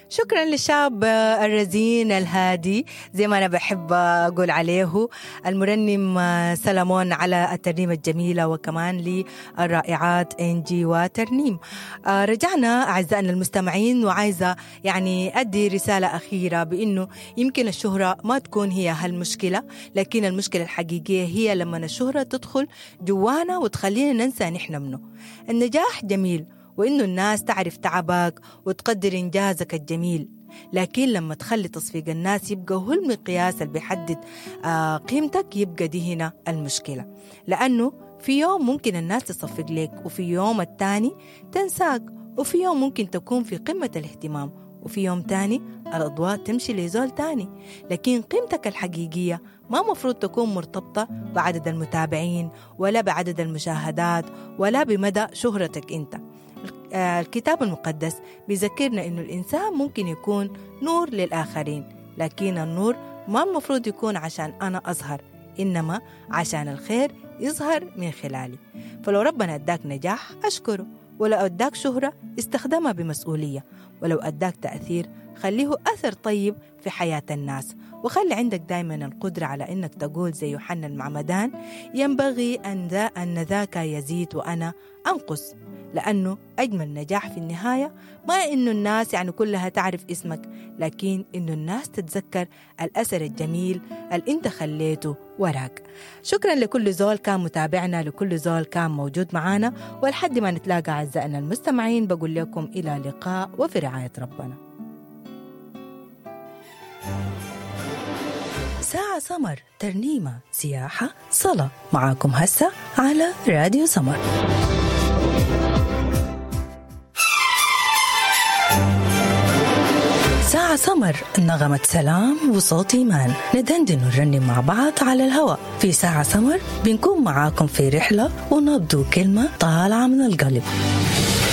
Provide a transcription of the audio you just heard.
شكرا للشاب الرزين الهادي زي ما أنا بحب أقول عليه المرنم سلمون على الترنيمة الجميلة وكمان للرائعات إنجي وترنيم رجعنا أعزائنا المستمعين وعايزة يعني أدي رسالة أخيرة بأنه يمكن الشهرة ما تكون هي هالمشكلة لكن المشكلة الحقيقية هي لما الشهرة تدخل جوانا وتخلينا ننسى نحن منه النجاح جميل وإنه الناس تعرف تعبك وتقدر إنجازك الجميل لكن لما تخلي تصفيق الناس يبقى هو المقياس اللي بيحدد آه قيمتك يبقى دي هنا المشكلة لأنه في يوم ممكن الناس تصفق لك وفي يوم التاني تنساك وفي يوم ممكن تكون في قمة الاهتمام وفي يوم تاني الأضواء تمشي لزول تاني لكن قيمتك الحقيقية ما مفروض تكون مرتبطة بعدد المتابعين ولا بعدد المشاهدات ولا بمدى شهرتك أنت الكتاب المقدس بيذكرنا انه الانسان ممكن يكون نور للاخرين لكن النور ما المفروض يكون عشان انا اظهر انما عشان الخير يظهر من خلالي فلو ربنا اداك نجاح اشكره ولو اداك شهره استخدمها بمسؤوليه ولو اداك تاثير خليه اثر طيب في حياه الناس وخلي عندك دائما القدره على انك تقول زي يوحنا المعمدان ينبغي ان ذا ان ذاك يزيد وانا انقص لأنه أجمل نجاح في النهاية ما إنه الناس يعني كلها تعرف اسمك لكن إنه الناس تتذكر الأثر الجميل اللي أنت خليته وراك شكرا لكل زول كان متابعنا لكل زول كان موجود معنا ولحد ما نتلاقى أعزائنا المستمعين بقول لكم إلى لقاء وفي رعاية ربنا ساعة سمر ترنيمة سياحة صلاة معاكم هسه على راديو سمر ساعة سمر نغمة سلام وصوت إيمان ندندن ونرنم مع بعض على الهواء في ساعة سمر بنكون معاكم في رحلة ونبدو كلمة طالعة من القلب